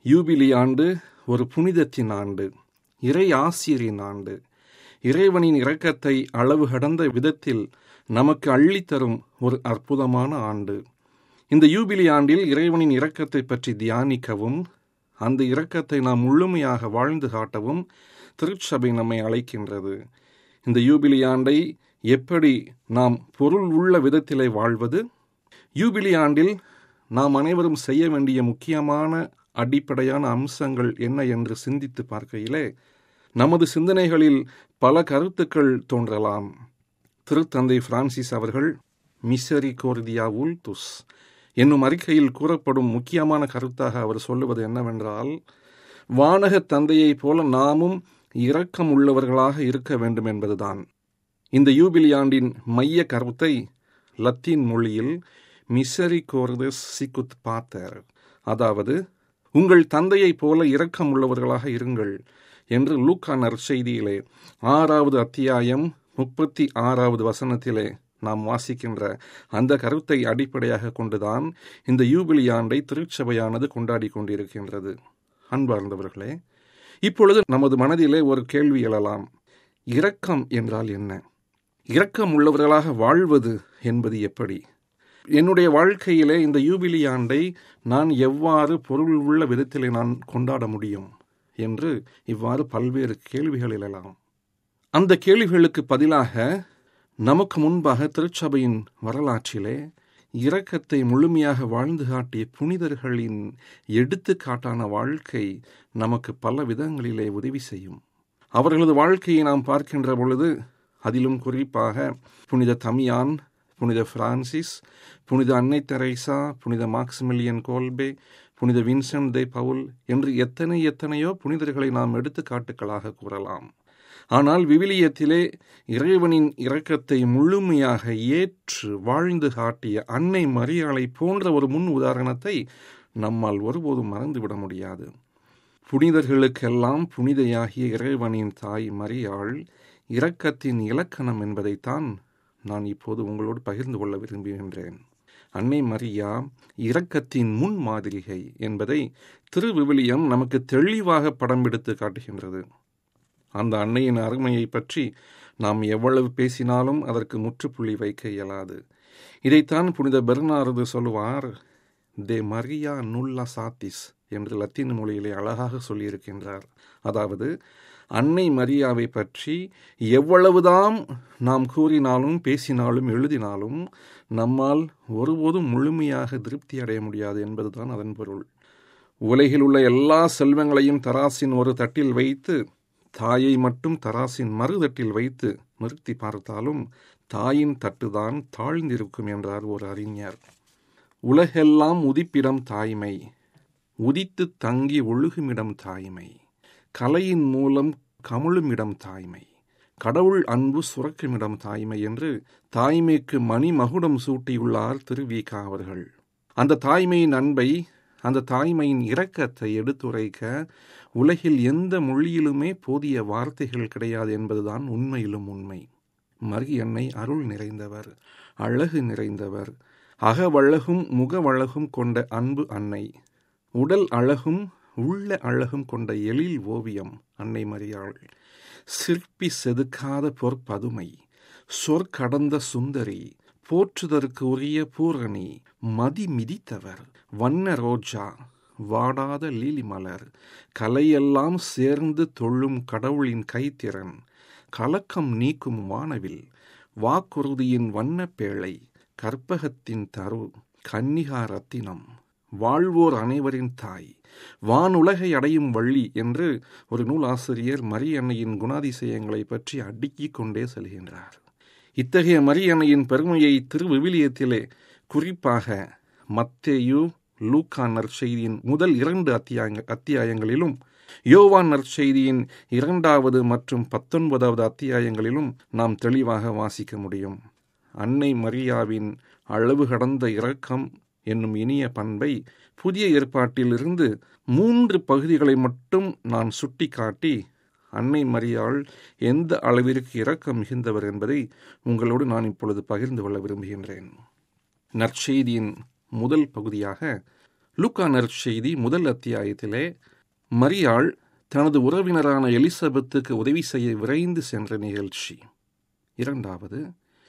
யூபிலி ஆண்டு ஒரு புனிதத்தின் ஆண்டு இறை ஆசிரியரின் ஆண்டு இறைவனின் இரக்கத்தை அளவு கடந்த விதத்தில் நமக்கு அள்ளித்தரும் ஒரு அற்புதமான ஆண்டு இந்த யூபிலி ஆண்டில் இறைவனின் இரக்கத்தை பற்றி தியானிக்கவும் அந்த இரக்கத்தை நாம் முழுமையாக வாழ்ந்து காட்டவும் திருச்சபை நம்மை அழைக்கின்றது இந்த யூபிலி ஆண்டை எப்படி நாம் பொருள் உள்ள விதத்திலே வாழ்வது யூபிலி ஆண்டில் நாம் அனைவரும் செய்ய வேண்டிய முக்கியமான அடிப்படையான அம்சங்கள் என்ன என்று சிந்தித்து பார்க்கையிலே நமது சிந்தனைகளில் பல கருத்துக்கள் தோன்றலாம் திருத்தந்தை பிரான்சிஸ் அவர்கள் மிசரி கோர்தியா உல்துஸ் என்னும் அறிக்கையில் கூறப்படும் முக்கியமான கருத்தாக அவர் சொல்லுவது என்னவென்றால் வானக தந்தையைப் போல நாமும் இரக்கம் உள்ளவர்களாக இருக்க வேண்டும் என்பதுதான் இந்த யூபிலி ஆண்டின் மைய கருத்தை லத்தீன் மொழியில் மிசரி கோர்தஸ் சிகுத் பாத்தர் அதாவது உங்கள் தந்தையைப் போல இரக்கம் உள்ளவர்களாக இருங்கள் என்று லூக்கா நற்செய்தியிலே ஆறாவது அத்தியாயம் முப்பத்தி ஆறாவது வசனத்திலே நாம் வாசிக்கின்ற அந்த கருத்தை அடிப்படையாக கொண்டுதான் இந்த யூபிலி ஆண்டை திருச்சபையானது கொண்டாடி கொண்டிருக்கின்றது அன்பார்ந்தவர்களே இப்பொழுது நமது மனதிலே ஒரு கேள்வி எழலாம் இரக்கம் என்றால் என்ன இரக்கம் உள்ளவர்களாக வாழ்வது என்பது எப்படி என்னுடைய வாழ்க்கையிலே இந்த யூபிலி ஆண்டை நான் எவ்வாறு பொருள் உள்ள விதத்திலே நான் கொண்டாட முடியும் என்று இவ்வாறு பல்வேறு கேள்விகள் எழலாம் அந்த கேள்விகளுக்கு பதிலாக நமக்கு முன்பாக திருச்சபையின் வரலாற்றிலே இரக்கத்தை முழுமையாக வாழ்ந்து காட்டிய புனிதர்களின் எடுத்துக்காட்டான வாழ்க்கை நமக்கு பல விதங்களிலே உதவி செய்யும் அவர்களது வாழ்க்கையை நாம் பார்க்கின்ற பொழுது அதிலும் குறிப்பாக புனித தமியான் புனித பிரான்சிஸ் புனித அன்னை தெரேசா புனித மாக்சிமிலியன் கோல்பே புனித வின்சென்ட் தே பவுல் என்று எத்தனை எத்தனையோ புனிதர்களை நாம் எடுத்துக்காட்டுகளாக கூறலாம் ஆனால் விவிலியத்திலே இறைவனின் இரக்கத்தை முழுமையாக ஏற்று வாழ்ந்து காட்டிய அன்னை மரியாளை போன்ற ஒரு முன் உதாரணத்தை நம்மால் ஒருபோதும் மறந்துவிட முடியாது புனிதர்களுக்கெல்லாம் புனிதையாகிய இறைவனின் தாய் மரியாள் இரக்கத்தின் இலக்கணம் என்பதைத்தான் நான் இப்போது உங்களோடு பகிர்ந்து கொள்ள விரும்புகின்றேன் அன்னை மரியா இரக்கத்தின் முன் மாதிரிகை என்பதை திருவிவிலியம் நமக்கு தெளிவாக படம் எடுத்து காட்டுகின்றது அந்த அன்னையின் அருமையை பற்றி நாம் எவ்வளவு பேசினாலும் அதற்கு முற்றுப்புள்ளி வைக்க இயலாது இதைத்தான் புனித பெர்னாரது சொல்லுவார் தே மரியா நுல்லா சாத்திஸ் என்று லத்தீன் மொழியிலே அழகாக சொல்லியிருக்கின்றார் அதாவது அன்னை மரியாவை பற்றி எவ்வளவுதான் நாம் கூறினாலும் பேசினாலும் எழுதினாலும் நம்மால் ஒருபோதும் முழுமையாக திருப்தி அடைய முடியாது என்பதுதான் அதன் பொருள் உலகில் உள்ள எல்லா செல்வங்களையும் தராசின் ஒரு தட்டில் வைத்து தாயை மட்டும் தராசின் மறுதட்டில் வைத்து நிறுத்தி பார்த்தாலும் தாயின் தட்டுதான் தாழ்ந்திருக்கும் என்றார் ஒரு அறிஞர் உலகெல்லாம் உதிப்பிடம் தாய்மை உதித்து தங்கி ஒழுகுமிடம் தாய்மை கலையின் மூலம் கமழுமிடம் தாய்மை கடவுள் அன்பு சுரக்குமிடம் தாய்மை என்று தாய்மைக்கு மணி மகுடம் சூட்டியுள்ளார் திருவிகா அவர்கள் அந்த தாய்மையின் அன்பை அந்த தாய்மையின் இரக்கத்தை எடுத்துரைக்க உலகில் எந்த மொழியிலுமே போதிய வார்த்தைகள் கிடையாது என்பதுதான் உண்மையிலும் உண்மை மரியன்னை அருள் நிறைந்தவர் அழகு நிறைந்தவர் அகவழகும் முகவழகும் கொண்ட அன்பு அன்னை உடல் அழகும் உள்ள அழகும் கொண்ட எழில் ஓவியம் அன்னை மரியாள் சிற்பி செதுக்காத பொற்பதுமை சொற்கடந்த சுந்தரி போற்றுதற்கு உரிய பூரணி மதி மிதித்தவர் வண்ண ரோஜா வாடாத லீலி மலர் கலையெல்லாம் சேர்ந்து தொழும் கடவுளின் கைத்திறன் கலக்கம் நீக்கும் வானவில் வாக்குறுதியின் வண்ணப்பேழை கற்பகத்தின் தரு கன்னிகா ரத்தினம் வாழ்வோர் அனைவரின் தாய் வானுலகை அடையும் வள்ளி என்று ஒரு நூலாசிரியர் மரியன்னையின் குணாதிசயங்களை பற்றி அடுக்கிக் கொண்டே செல்கின்றார் இத்தகைய மரியன்னையின் பெருமையை திருவிவிலியத்திலே குறிப்பாக மத்தேயு லூக்கா நற்செய்தியின் முதல் இரண்டு அத்தியாய அத்தியாயங்களிலும் யோவான் நற்செய்தியின் இரண்டாவது மற்றும் பத்தொன்பதாவது அத்தியாயங்களிலும் நாம் தெளிவாக வாசிக்க முடியும் அன்னை மரியாவின் அளவு கடந்த இரக்கம் என்னும் இனிய பண்பை புதிய ஏற்பாட்டிலிருந்து மூன்று பகுதிகளை மட்டும் நான் சுட்டிக்காட்டி அன்னை மரியாள் எந்த அளவிற்கு இரக்கம் மிகுந்தவர் என்பதை உங்களோடு நான் இப்பொழுது பகிர்ந்து கொள்ள விரும்புகின்றேன் நற்செய்தியின் முதல் பகுதியாக லூக்கா நற்செய்தி முதல் அத்தியாயத்திலே மரியாள் தனது உறவினரான எலிசபெத்துக்கு உதவி செய்ய விரைந்து சென்ற நிகழ்ச்சி இரண்டாவது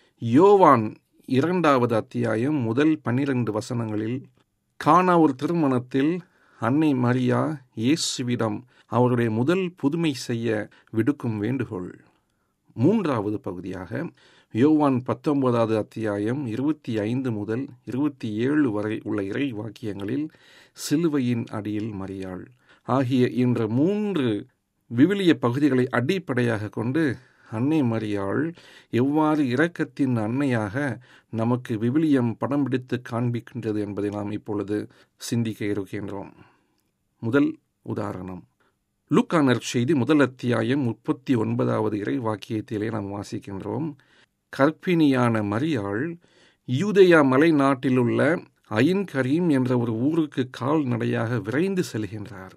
யோவான் இரண்டாவது அத்தியாயம் முதல் பன்னிரண்டு வசனங்களில் கானா ஒரு திருமணத்தில் அன்னை மரியா இயேசுவிடம் அவருடைய முதல் புதுமை செய்ய விடுக்கும் வேண்டுகோள் மூன்றாவது பகுதியாக யோவான் பத்தொன்பதாவது அத்தியாயம் இருபத்தி ஐந்து முதல் இருபத்தி ஏழு வரை உள்ள இறை வாக்கியங்களில் சிலுவையின் அடியில் மரியாள் ஆகிய என்ற மூன்று விவிலிய பகுதிகளை அடிப்படையாக கொண்டு அன்னை மரியாள் எவ்வாறு இரக்கத்தின் அன்னையாக நமக்கு விவிலியம் படம் பிடித்து காண்பிக்கின்றது என்பதை நாம் இப்பொழுது சிந்திக்க இருக்கின்றோம் முதல் உதாரணம் லூக்கா நற்செய்தி முதல் அத்தியாயம் முப்பத்தி ஒன்பதாவது இறை வாக்கியத்திலே நாம் வாசிக்கின்றோம் கற்பிணியான மரியாள் யூதயா மலை நாட்டிலுள்ள அயின் கரீம் என்ற ஒரு ஊருக்கு கால்நடையாக விரைந்து செல்கின்றார்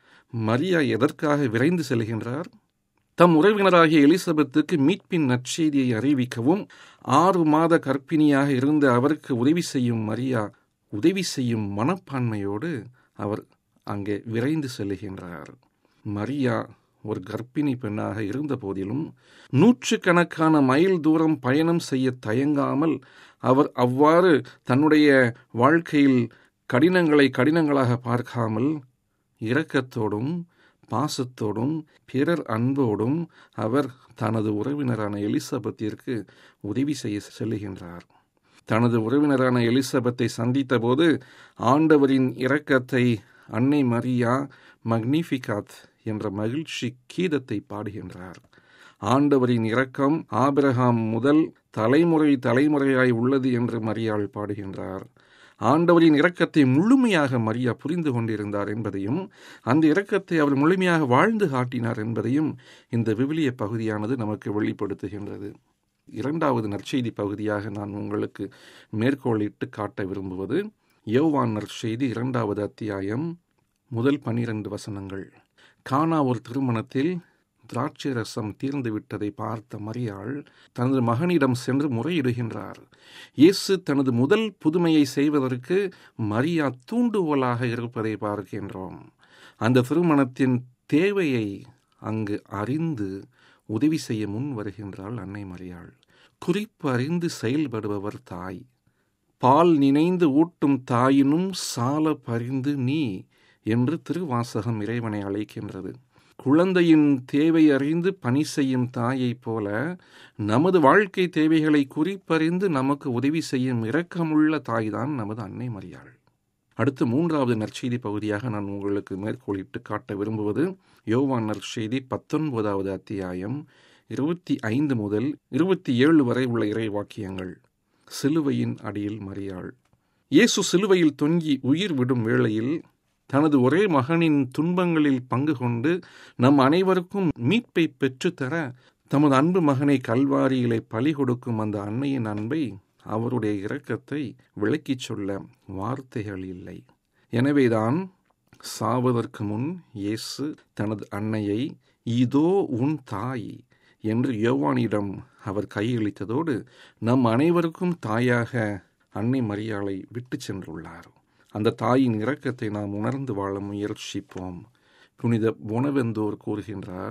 மரியா எதற்காக விரைந்து செல்கின்றார் தம் உறவினராகிய எலிசபெத்துக்கு மீட்பின் நற்செய்தியை அறிவிக்கவும் ஆறு மாத கற்பிணியாக இருந்த அவருக்கு உதவி செய்யும் மரியா உதவி செய்யும் மனப்பான்மையோடு அவர் அங்கே விரைந்து செல்லுகின்றார் மரியா ஒரு கர்ப்பிணி பெண்ணாக இருந்த போதிலும் நூற்றுக்கணக்கான மைல் தூரம் பயணம் செய்ய தயங்காமல் அவர் அவ்வாறு தன்னுடைய வாழ்க்கையில் கடினங்களை கடினங்களாக பார்க்காமல் இரக்கத்தோடும் பாசத்தோடும் பிறர் அன்போடும் அவர் தனது உறவினரான எலிசபெத்திற்கு உதவி செய்ய செல்லுகின்றார் தனது உறவினரான எலிசபெத்தை சந்தித்தபோது ஆண்டவரின் இரக்கத்தை அன்னை மரியா மக்னிஃபிகாத் என்ற மகிழ்ச்சி கீதத்தை பாடுகின்றார் ஆண்டவரின் இரக்கம் ஆபிரகாம் முதல் தலைமுறை தலைமுறையாய் உள்ளது என்று மரியாள் பாடுகின்றார் ஆண்டவரின் இரக்கத்தை முழுமையாக மரியா புரிந்து கொண்டிருந்தார் என்பதையும் அந்த இரக்கத்தை அவர் முழுமையாக வாழ்ந்து காட்டினார் என்பதையும் இந்த விவிலிய பகுதியானது நமக்கு வெளிப்படுத்துகின்றது இரண்டாவது நற்செய்தி பகுதியாக நான் உங்களுக்கு மேற்கோளிட்டு காட்ட விரும்புவது யோவான் நற்செய்தி இரண்டாவது அத்தியாயம் முதல் பனிரெண்டு வசனங்கள் கானா ஒரு திருமணத்தில் திராட்சை ரசம் தீர்ந்து விட்டதை பார்த்த மரியாள் தனது மகனிடம் சென்று முறையிடுகின்றார் இயேசு தனது முதல் புதுமையை செய்வதற்கு மரியா தூண்டுகோலாக இருப்பதை பார்க்கின்றோம் அந்த திருமணத்தின் தேவையை அங்கு அறிந்து உதவி செய்ய முன் வருகின்றாள் அன்னை மரியாள் குறிப்பு அறிந்து செயல்படுபவர் தாய் பால் நினைந்து ஊட்டும் தாயினும் சால பரிந்து நீ என்று திருவாசகம் இறைவனை அழைக்கின்றது குழந்தையின் தேவை அறிந்து பணி செய்யும் தாயைப் போல நமது வாழ்க்கை தேவைகளை குறிப்பறிந்து நமக்கு உதவி செய்யும் இரக்கமுள்ள தாய்தான் நமது அன்னை மரியாள் அடுத்து மூன்றாவது நற்செய்தி பகுதியாக நான் உங்களுக்கு மேற்கோளிட்டு காட்ட விரும்புவது யோவான் நற்செய்தி பத்தொன்பதாவது அத்தியாயம் இருபத்தி ஐந்து முதல் இருபத்தி ஏழு வரை உள்ள இறை வாக்கியங்கள் சிலுவையின் அடியில் மரியாள் இயேசு சிலுவையில் தொங்கி உயிர் விடும் வேளையில் தனது ஒரே மகனின் துன்பங்களில் பங்கு கொண்டு நம் அனைவருக்கும் மீட்பை பெற்றுத்தர தமது அன்பு மகனை கல்வாரியிலே பலி கொடுக்கும் அந்த அன்னையின் அன்பை அவருடைய இரக்கத்தை விளக்கிச் சொல்ல வார்த்தைகள் இல்லை எனவேதான் சாவதற்கு முன் இயேசு தனது அன்னையை இதோ உன் தாய் என்று யோவானிடம் அவர் கையளித்ததோடு நம் அனைவருக்கும் தாயாக அன்னை மரியாளை விட்டு சென்றுள்ளார் அந்த தாயின் இரக்கத்தை நாம் உணர்ந்து வாழ முயற்சிப்போம் புனித புனவெந்தோர் கூறுகின்றார்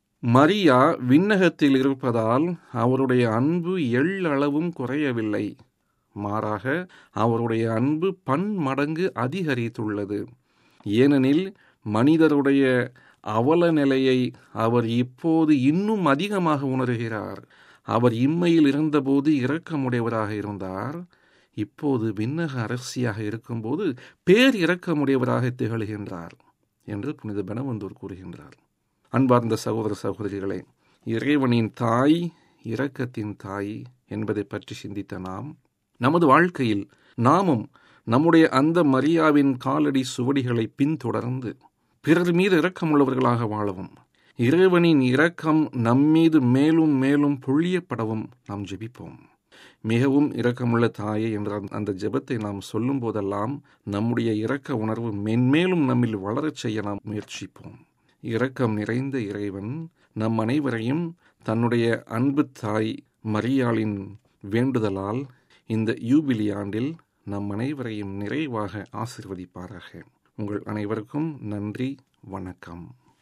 மரியா விண்ணகத்தில் இருப்பதால் அவருடைய அன்பு எள்ளளவும் குறையவில்லை மாறாக அவருடைய அன்பு பன்மடங்கு அதிகரித்துள்ளது ஏனெனில் மனிதருடைய அவல நிலையை அவர் இப்போது இன்னும் அதிகமாக உணர்கிறார் அவர் இம்மையில் இருந்தபோது இரக்கமுடையவராக இருந்தார் இப்போது விண்ணக அரசியாக இருக்கும்போது பேர் இரக்கமுடையவராக திகழ்கின்றார் என்று புனித பெனவந்தூர் கூறுகின்றார் அன்பார்ந்த சகோதர சகோதரிகளே இறைவனின் தாய் இரக்கத்தின் தாய் என்பதை பற்றி சிந்தித்த நாம் நமது வாழ்க்கையில் நாமும் நம்முடைய அந்த மரியாவின் காலடி சுவடிகளை பின்தொடர்ந்து பிறர் மீது இரக்கமுள்ளவர்களாக வாழவும் இறைவனின் இரக்கம் நம்மீது மேலும் மேலும் பொழியப்படவும் நாம் ஜெபிப்போம் மிகவும் இரக்கமுள்ள தாயே என்ற அந்த ஜெபத்தை நாம் சொல்லும் போதெல்லாம் நம்முடைய இரக்க உணர்வு மென்மேலும் நம்மில் வளரச் செய்ய நாம் முயற்சிப்போம் இரக்கம் நிறைந்த இறைவன் நம் அனைவரையும் தன்னுடைய அன்பு தாய் மரியாளின் வேண்டுதலால் இந்த யூபிலி ஆண்டில் நம் அனைவரையும் நிறைவாக ஆசிர்வதிப்பாராக உங்கள் அனைவருக்கும் நன்றி வணக்கம்